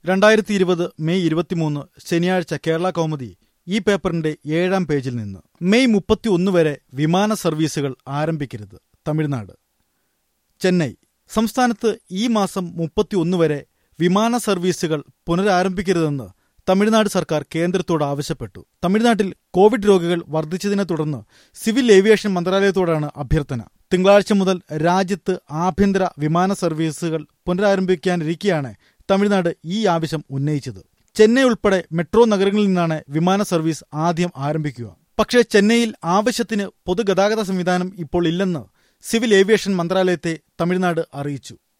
രണ്ടായിരത്തി ഇരുപത് മെയ് ഇരുപത്തിമൂന്ന് ശനിയാഴ്ച കേരള കൗമുദി ഈ പേപ്പറിന്റെ ഏഴാം പേജിൽ നിന്ന് മെയ് മുപ്പത്തി ഒന്ന് വരെ വിമാന സർവീസുകൾ ആരംഭിക്കരുത് തമിഴ്നാട് ചെന്നൈ സംസ്ഥാനത്ത് ഈ മാസം മുപ്പത്തി ഒന്ന് വരെ വിമാന സർവീസുകൾ പുനരാരംഭിക്കരുതെന്ന് തമിഴ്നാട് സർക്കാർ കേന്ദ്രത്തോട് ആവശ്യപ്പെട്ടു തമിഴ്നാട്ടിൽ കോവിഡ് രോഗികൾ വർദ്ധിച്ചതിനെ തുടർന്ന് സിവിൽ ഏവിയേഷൻ മന്ത്രാലയത്തോടാണ് അഭ്യർത്ഥന തിങ്കളാഴ്ച മുതൽ രാജ്യത്ത് ആഭ്യന്തര വിമാന സർവീസുകൾ പുനരാരംഭിക്കാനിരിക്കെയാണ് തമിഴ്നാട് ഈ ആവശ്യം ഉന്നയിച്ചത് ചെന്നൈ ഉൾപ്പെടെ മെട്രോ നഗരങ്ങളിൽ നിന്നാണ് വിമാന സർവീസ് ആദ്യം ആരംഭിക്കുക പക്ഷേ ചെന്നൈയിൽ ആവശ്യത്തിന് പൊതുഗതാഗത സംവിധാനം ഇപ്പോൾ ഇല്ലെന്ന് സിവിൽ ഏവിയേഷൻ മന്ത്രാലയത്തെ തമിഴ്നാട് അറിയിച്ചു